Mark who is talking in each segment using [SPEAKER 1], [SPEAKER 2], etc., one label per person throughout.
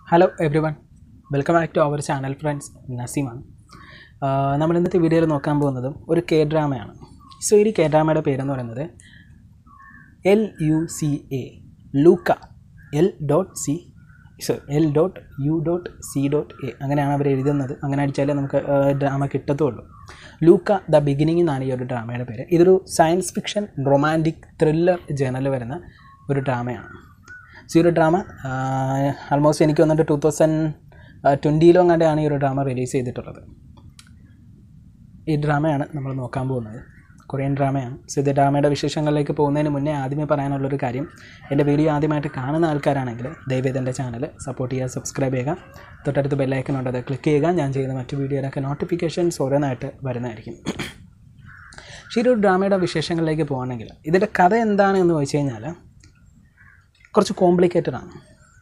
[SPEAKER 1] hello everyone welcome back to our channel friends നസീമാണ് ah നമ്മൾ ഇന്നത്തെ വീഡിയോയിൽ നോക്കാൻ പോകുന്നതും ഒരു കെ ഡ്രാമയാണ് സോ ഈ കെ ഡ്രാമയുടെ പേരെന്ന് പറയുന്നത് L U C A Luca L dot C so L dot U dot C dot A അങ്ങനെയാണ് അവർ എഴുതുന്നത് അങ്ങനെ അടിച്ചാലേ നമുക്ക് ഡ്രാമ കിട്ടത്തുള്ളൂ ലൂക്ക ദ ബിഗിനിങ് എന്നാണ് ഈ ഒരു ഡ്രാമയുടെ പേര് ഇതൊരു സയൻസ് ഫിക്ഷൻ റൊമാൻറ്റിക് ത്രില്ലർ ജേണൽ വരുന്ന ഒരു ഡ്രാമയാണ് സോ ഈ ഒരു ഡ്രാമ ആൾമോസ്റ്റ് എനിക്ക് വന്നിട്ട് ടു തൗസൻഡ് ട്വൻറ്റിയിലോ അങ്ങാണ്ടാണ് ഈ ഒരു ഡ്രാമ റിലീസ് ചെയ്തിട്ടുള്ളത് ഈ ഡ്രാമയാണ് നമ്മൾ നോക്കാൻ പോകുന്നത് കൊറിയൻ ഡ്രാമയാണ് സോ ഇത് ഡ്രാമയുടെ വിശേഷങ്ങളിലേക്ക് പോകുന്നതിന് മുന്നേ ആദ്യമേ പറയാനുള്ളൊരു കാര്യം എൻ്റെ വീഡിയോ ആദ്യമായിട്ട് കാണുന്ന ആൾക്കാരാണെങ്കിൽ ദയവേത് എൻ്റെ ചാനൽ സപ്പോർട്ട് ചെയ്യുക സബ്സ്ക്രൈബ് ചെയ്യുക തൊട്ടടുത്ത് ബെല്ലൈക്കൺ ഉണ്ട് അത് ക്ലിക്ക് ചെയ്യുക ഞാൻ ചെയ്യുന്ന മറ്റു വീഡിയോയിലൊക്കെ നോട്ടിഫിക്കേഷൻസ് ഓരോന്നായിട്ട് വരുന്നതായിരിക്കും പക്ഷേ ഈ ഒരു ഡ്രാമയുടെ വിശേഷങ്ങളിലേക്ക് പോകുകയാണെങ്കിൽ ഇതിൻ്റെ കഥ എന്താണെന്ന് ചോദിച്ചു കഴിഞ്ഞാൽ കുറച്ച് കോംപ്ലിക്കേറ്റഡ് ആണ്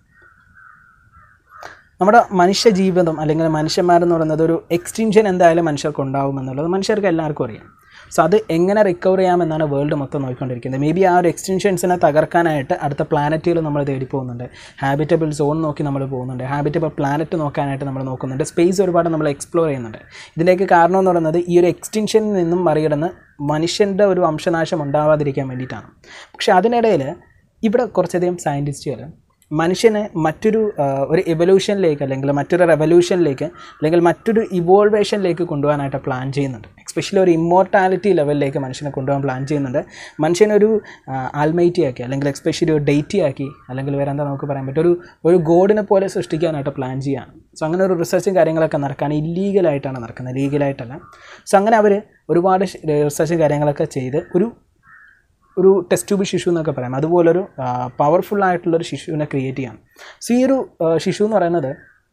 [SPEAKER 1] നമ്മുടെ മനുഷ്യ ജീവിതം അല്ലെങ്കിൽ മനുഷ്യന്മാരെന്ന് പറയുന്നത് ഒരു എക്സ്റ്റിൻഷൻ എന്തായാലും മനുഷ്യർക്ക് ഉണ്ടാവും എന്നുള്ളത് മനുഷ്യർക്ക് എല്ലാവർക്കും അറിയാം സോ അത് എങ്ങനെ റിക്കവർ ചെയ്യാമെന്നാണ് വേൾഡ് മൊത്തം നോക്കിക്കൊണ്ടിരിക്കുന്നത് മേ ബി ആ ഒരു എക്സ്റ്റൻഷൻസിനെ തകർക്കാനായിട്ട് അടുത്ത പ്ലാനറ്റുകൾ നമ്മൾ തേടി പോകുന്നുണ്ട് ഹാബിറ്റബിൾ സോൺ നോക്കി നമ്മൾ പോകുന്നുണ്ട് ഹാബിറ്റബിൾ പ്ലാനറ്റ് നോക്കാനായിട്ട് നമ്മൾ നോക്കുന്നുണ്ട് സ്പേസ് ഒരുപാട് നമ്മൾ എക്സ്പ്ലോർ ചെയ്യുന്നുണ്ട് ഇതിലേക്ക് കാരണം എന്ന് പറയുന്നത് ഈ ഒരു എക്സ്റ്റൻഷനിൽ നിന്നും മറികടന്ന് മനുഷ്യൻ്റെ ഒരു വംശനാശം ഉണ്ടാവാതിരിക്കാൻ വേണ്ടിയിട്ടാണ് പക്ഷേ അതിനിടയിൽ ഇവിടെ കുറച്ചധികം സയൻറ്റിസ്റ്റുകൾ മനുഷ്യനെ മറ്റൊരു ആ, ഒരു എവല്യൂഷനിലേക്ക് അല്ലെങ്കിൽ മറ്റൊരു റെവല്യൂഷനിലേക്ക് അല്ലെങ്കിൽ മറ്റൊരു ഇവോൾവേഷനിലേക്ക് കൊണ്ടുപോകാനായിട്ട് പ്ലാൻ ചെയ്യുന്നുണ്ട് എക്സ്പെഷ്യലി ഒരു ഇമ്മോർട്ടാലിറ്റി ലെവലിലേക്ക് മനുഷ്യനെ കൊണ്ടുപോകാൻ പ്ലാൻ ചെയ്യുന്നുണ്ട് മനുഷ്യനൊരു ആൽമൈറ്റി ആക്കി അല്ലെങ്കിൽ എക്സ്പെഷ്യലി ഒരു ഡേറ്റി ആക്കി അല്ലെങ്കിൽ വേറെ എന്താ നമുക്ക് പറയാൻ പറ്റും ഒരു ഒരു ഗോഡിനെ പോലെ സൃഷ്ടിക്കാനായിട്ട് പ്ലാൻ ചെയ്യുകയാണ് സോ അങ്ങനെ ഒരു റിസർച്ചും കാര്യങ്ങളൊക്കെ നടക്കാൻ ഇല്ലീഗലായിട്ടാണ് നടക്കുന്നത് ലീഗലായിട്ടല്ല സോ അങ്ങനെ അവർ ഒരുപാട് റിസർച്ചും കാര്യങ്ങളൊക്കെ ചെയ്ത് ഒരു ഒരു ടെസ്റ്റ് ട്യൂബ് ശിശു എന്നൊക്കെ പറയാം അതുപോലൊരു പവർഫുൾ ആയിട്ടുള്ളൊരു ശിശുവിനെ ക്രിയേറ്റ് ചെയ്യാം സോ ഈ ഒരു ആ, ശിശു എന്ന് പറയുന്നത്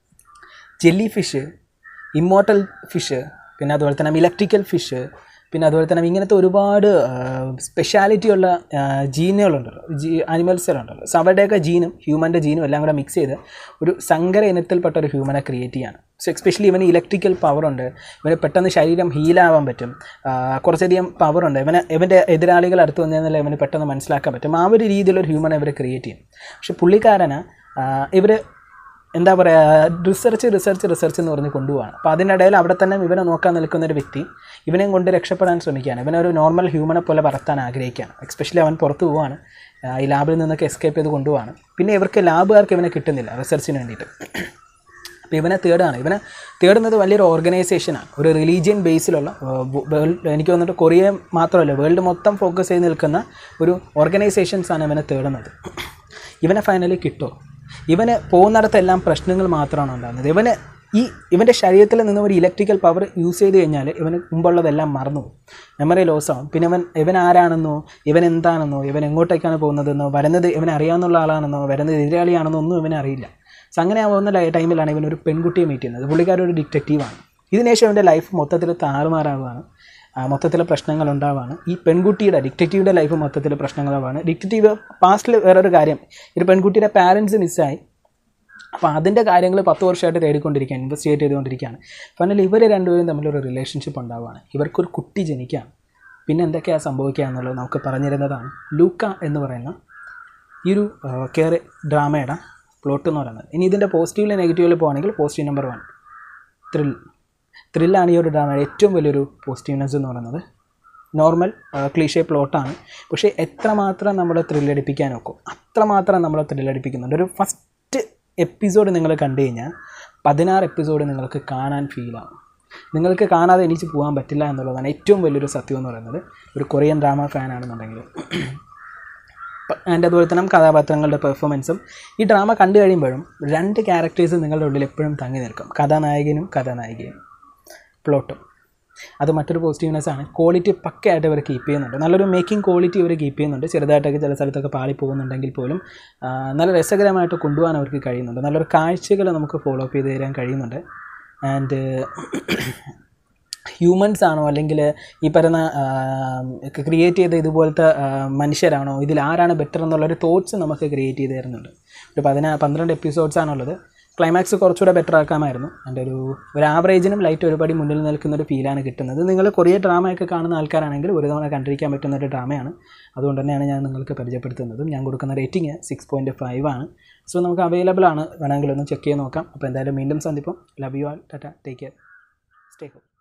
[SPEAKER 1] ജെല്ലി ഫിഷ് ഇമ്മോർട്ടൽ ഫിഷ് പിന്നെ അതുപോലെ തന്നെ ഇലക്ട്രിക്കൽ ഫിഷ് പിന്നെ അതുപോലെ തന്നെ ഇങ്ങനത്തെ ഒരുപാട് സ്പെഷ്യാലിറ്റി ഉള്ള ജീനുകളുണ്ടല്ലോ ജീ അനിമൽസുകളുണ്ടല്ലോ സോ അവരുടെയൊക്കെ ജീനും ഹ്യൂമൻ്റെ ജീനും എല്ലാം കൂടെ മിക്സ് ചെയ്ത് ഒരു സങ്കര ഇനത്തിൽപ്പെട്ട ഒരു ഹ്യൂമനെ ക്രിയേറ്റ് ചെയ്യാണ് സോ എക്സ്പെഷ്യലി ഇവന് ഇലക്ട്രിക്കൽ പവർ ഉണ്ട് ഇവന് പെട്ടെന്ന് ശരീരം ഹീലാവാൻ പറ്റും ആ, കുറച്ചധികം പവർ ഉണ്ട് ഇവന് ഇവൻ്റെ എതിരാളികൾ അടുത്ത് വന്നു കഴിഞ്ഞാൽ ഇവന് പെട്ടെന്ന് മനസ്സിലാക്കാൻ പറ്റും ആ ഒരു രീതിയിലൊരു ഹ്യൂമനെ ഇവർ ക്രിയേറ്റ് ചെയ്യും പക്ഷെ പുള്ളിക്കാരന് ഇവർ എന്താ പറയുക റിസർച്ച് റിസർച്ച് റിസർച്ച് എന്ന് പറഞ്ഞ് കൊണ്ടുപോവാണ് അപ്പോൾ അതിനിടയിൽ അവിടെ തന്നെ ഇവനെ നോക്കാൻ നിൽക്കുന്ന ഒരു വ്യക്തി ഇവനെയും കൊണ്ട് രക്ഷപ്പെടാൻ ശ്രമിക്കുകയാണ് ഇവനൊരു നോർമൽ ഹ്യൂമനെ പോലെ പറത്താൻ ആഗ്രഹിക്കുകയാണ് എക്സ്പെഷ്യലി അവൻ പുറത്ത് പോവാണ് ആ, ഈ ലാബിൽ നിന്നൊക്കെ എസ്കേപ്പ് ചെയ്ത് കൊണ്ടുപോവാണ് പിന്നെ ഇവർക്ക് ലാബുകാർക്ക് ഇവനെ കിട്ടുന്നില്ല റിസർച്ചിന് വേണ്ടിയിട്ട് അപ്പോൾ ഇവനെ തേടാണ് ഇവനെ തേടുന്നത് വലിയൊരു ഓർഗനൈസേഷനാണ് ഒരു റിലീജിയൻ ബേസിലുള്ള വേൾഡ് എനിക്ക് തോന്നിട്ട് കൊറിയ മാത്രമല്ല വേൾഡ് മൊത്തം ഫോക്കസ് ചെയ്ത് നിൽക്കുന്ന ഒരു ഓർഗനൈസേഷൻസാണ് ഇവനെ തേടുന്നത് ഇവനെ ഫൈനലി കിട്ടുമോ ഇവന് പോകുന്നിടത്തെല്ലാം പ്രശ്നങ്ങൾ മാത്രമാണ് ഉണ്ടാകുന്നത് ഇവന് ഈ ഇവൻ്റെ ശരീരത്തിൽ നിന്ന് ഒരു ഇലക്ട്രിക്കൽ പവർ യൂസ് ചെയ്ത് കഴിഞ്ഞാൽ ഇവന് മുമ്പുള്ളതെല്ലാം മറന്നു പോകും മെമ്മറി ലോസ് ആവും പിന്നെ ഇവൻ ഇവൻ ആരാണെന്നോ ഇവൻ എന്താണെന്നോ ഇവൻ എങ്ങോട്ടേക്കാണ് പോകുന്നതെന്നോ വരുന്നത് ഇവൻ അറിയാവുന്ന ആളാണെന്നോ വരുന്നത് എതിരാളിയാണെന്നോ ഒന്നും ഇവനെ അറിയില്ല സോ അങ്ങനെ ആവുന്ന ലൈ- ടൈമിലാണ് ഇവൻ ഒരു പെൺകുട്ടിയെ മീറ്റ് ചെയ്യുന്നത് പുള്ളിക്കാരൻ ഒരു ഡിറ്റക്റ്റീവാണ് ഇതിനുശേഷം ഇവൻ്റെ ലൈഫ് മൊത്തത്തിൽ താറുമാറാവുകയാണ് ആ, മൊത്തത്തിൽ പ്രശ്നങ്ങൾ ഉണ്ടാവുകയാണ് ഈ പെൺകുട്ടിയുടെ ഡിറ്റക്റ്റീവിൻ്റെ ലൈഫ് മൊത്തത്തിൽ പ്രശ്നങ്ങളാവാണ് ഡിറ്റക്റ്റീവ് പാസ്റ്റിൽ വേറൊരു കാര്യം ഒരു പെൺകുട്ടിയുടെ പാരൻസ് മിസ്സായി അപ്പോൾ അതിൻ്റെ കാര്യങ്ങൾ പത്ത് വർഷമായിട്ട് തേടിക്കൊണ്ടിരിക്കുകയാണ് ഇൻവെസ്റ്റിഗേറ്റ് ചെയ്തുകൊണ്ടിരിക്കുകയാണ് ഫൈനൽ ഇവർ രണ്ടുപേരും തമ്മിലൊരു റിലേഷൻഷിപ്പ് ഉണ്ടാവുകയാണ് ഇവർക്കൊരു കുട്ടി ജനിക്കുകയാണ് പിന്നെ എന്തൊക്കെയാണ് സംഭവിക്കുക എന്നുള്ളത് നമുക്ക് പറഞ്ഞിരുന്നതാണ് ലൂക്ക എന്ന് പറയുന്ന ഈ ഒരു കെയർ ഡ്രാമയുടെ പ്ലോട്ട് എന്ന് പറയുന്നത് ഇനി ഇതിൻ്റെ പോസിറ്റീവിൽ നെഗറ്റീവിൽ പോകുകയാണെങ്കിൽ പോസിറ്റീവ് നമ്പർ വൺ ത്രിൽ ത്രില്ലാണ് ഈ ഒരു ഡ്രാമയുടെ ഏറ്റവും വലിയൊരു പോസിറ്റീവ്നെസ് എന്ന് പറയുന്നത് നോർമൽ ക്ലീഷേ പ്ലോട്ടാണ് പക്ഷേ എത്രമാത്രം നമ്മൾ ത്രില്ലടിപ്പിക്കാൻ നോക്കും അത്രമാത്രം നമ്മൾ ത്രില്ലടിപ്പിക്കുന്നുണ്ട് ഒരു ഫസ്റ്റ് എപ്പിസോഡ് നിങ്ങൾ കണ്ടു കഴിഞ്ഞാൽ പതിനാറ് എപ്പിസോഡ് നിങ്ങൾക്ക് കാണാൻ ഫീലാവും നിങ്ങൾക്ക് കാണാതെ എണീച്ച് പോകാൻ പറ്റില്ല എന്നുള്ളതാണ് ഏറ്റവും വലിയൊരു സത്യം എന്ന് പറയുന്നത് ഒരു കൊറിയൻ ഡ്രാമ ഫാനാണെന്നുണ്ടെങ്കിൽ ആൻഡ് അതുപോലെ തന്നെ കഥാപാത്രങ്ങളുടെ പെർഫോമൻസും ഈ ഡ്രാമ കണ്ടു കഴിയുമ്പോഴും രണ്ട് ക്യാരക്ടേഴ്സ് നിങ്ങളുടെ ഉള്ളിൽ എപ്പോഴും തങ്ങി നിൽക്കും കഥാനായകനും കഥാനായികയും പ്ലോട്ടും അത് മറ്റൊരു പോസിറ്റീവ്നെസ് ആണ് ക്വാളിറ്റി പക്കയായിട്ട് ഇവർ കീപ്പ് ചെയ്യുന്നുണ്ട് നല്ലൊരു മേക്കിംഗ് ക്വാളിറ്റി ഇവർ കീപ്പ് ചെയ്യുന്നുണ്ട് ചെറുതായിട്ടൊക്കെ ചില സ്ഥലത്തൊക്കെ പാളി പോകുന്നുണ്ടെങ്കിൽ പോലും ആ, നല്ല രസകരമായിട്ട് കൊണ്ടുപോകാൻ അവർക്ക് കഴിയുന്നുണ്ട് നല്ലൊരു കാഴ്ചകൾ നമുക്ക് ഫോളോ അപ്പ് ചെയ്ത് തരാൻ കഴിയുന്നുണ്ട് ആൻഡ് ഹ്യൂമൻസ് ആണോ അല്ലെങ്കിൽ ഈ പറയുന്ന ക്രിയേറ്റ് ചെയ്ത ഇതുപോലത്തെ ആ, മനുഷ്യരാണോ ഇതിൽ ആരാണ് ബെറ്റർ എന്നുള്ളൊരു തോട്ട്സ് നമുക്ക് ക്രിയേറ്റ് ചെയ്ത് തരുന്നുണ്ട് ഒരു പതിനാ പന്ത്രണ്ട് എപ്പിസോഡ്സ് ആണുള്ളത് ക്ലൈമാക്സ് കുറച്ചുകൂടെ ബെറ്റർ ആക്കാമായിരുന്നു എൻ്റെ ഒരു ഒരു ആവറേജിനും ലൈറ്റ് ഒരുപടി മുന്നിൽ നിൽക്കുന്ന ഒരു ഫീലാണ് കിട്ടുന്നത് നിങ്ങൾ കൊറിയ ഡ്രാമയൊക്കെ കാണുന്ന ആൾക്കാരാണെങ്കിൽ ഒരു തവണ കണ്ടിരിക്കാൻ പറ്റുന്ന ഒരു ഡ്രാമയാണ് അതുകൊണ്ട് തന്നെയാണ് ഞാൻ നിങ്ങൾക്ക് പരിചയപ്പെടുത്തുന്നതും ഞാൻ കൊടുക്കുന്ന റേറ്റിംഗ് സിക്സ് പോയിൻറ്റ് ഫൈവ് ആണ് സോ നമുക്ക് അവൈലബിൾ ആണ് വേണമെങ്കിൽ ഒന്ന് ചെക്ക് ചെയ്ത് നോക്കാം അപ്പോൾ എന്തായാലും വീണ്ടും സന്ദിപ്പം love you all tata take care stay home